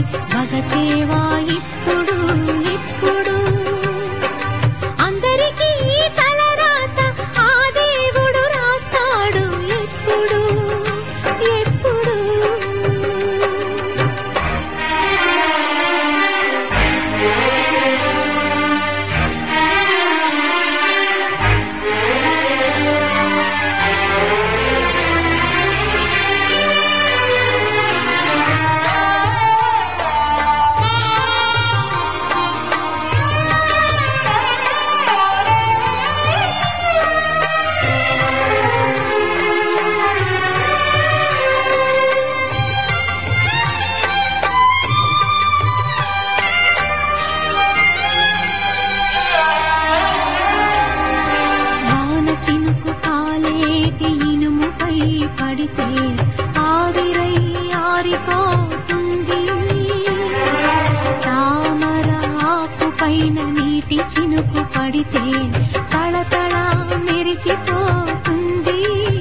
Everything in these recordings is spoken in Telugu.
మగచేవా ఇప్పుడు ఇప్పుడు అందరికీ తలరాత ఆ దేవుడు రాస్తాడు ఎప్పుడు ఎప్పుడు వాన చినుకు కాలేటి ఇనుముపై పడితే ఆవిరై ఆరిపోతుంది తామర ఆకు పైన నీటి చినుకు పడితే తళతళ మెరిసిపోతుంది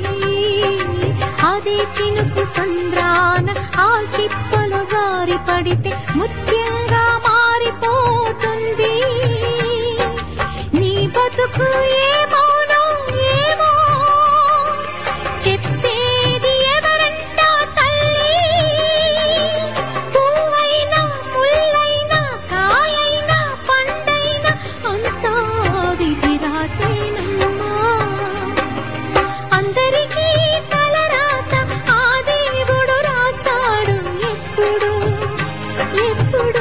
అదే చినుకు సంద్రాన ఆ చిప్పలో జారి పడితే ముత్యంగా మారిపోతుంది నీ బతుకు ఏమోనో ఏమో చెప్పేది ఎవరంట తల్లి పువ్వైనా ముల్లైనా కాయైనా పండైనా అంతా విధి రాతేనమ్మా అందరికీ తలరాత ఆ దేవుడు రాస్తాడు ఎప్పుడు ఎప్పుడు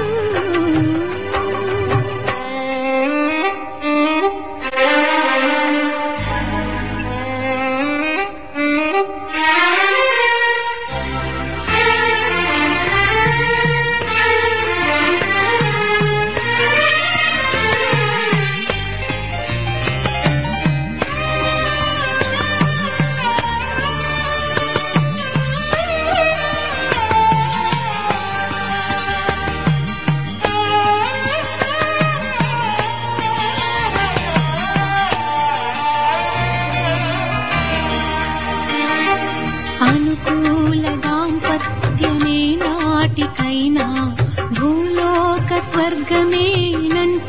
అనుకూల దాంపత్యమే నాటికైనా భూలోక స్వర్గమేనంట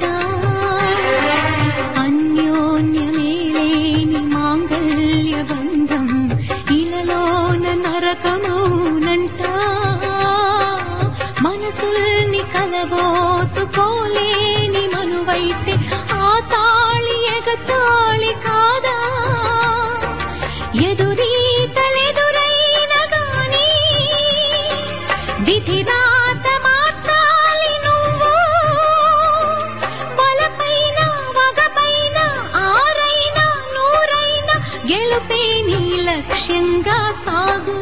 అన్యోన్యమే లేని మాంగల్య బంధం ఇలలోన నరకమౌనంట మనసుల్ని కలబోసుకోలేని మనువైతే ఆ తాళి ఎగతాళి కాదా ఎదురీతలెదురైన గాని విధి రాత మార్చాలి నువ్వు బలపైన వగపైన ఆరైన నూరైన గెలుపే నీ లక్ష్యంగా సాగు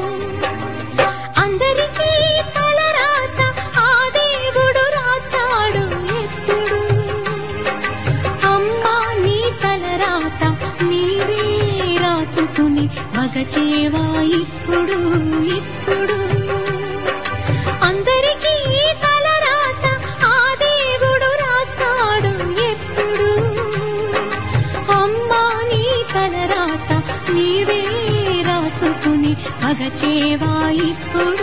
అందరికీ తలరాత ఆ దేవుడు రాస్తాడు ఎప్పుడు అమ్మా నీ తలరాత నీవే రాసుకుని మగచేవా ఇప్పుడు ఇప్పుడు అందరికీ తలరాత ఆ దేవుడు రాస్తాడు ఎప్పుడు అమ్మా నీ తలరాత నీవే రాసుకుని మగచేవా ఇప్పుడు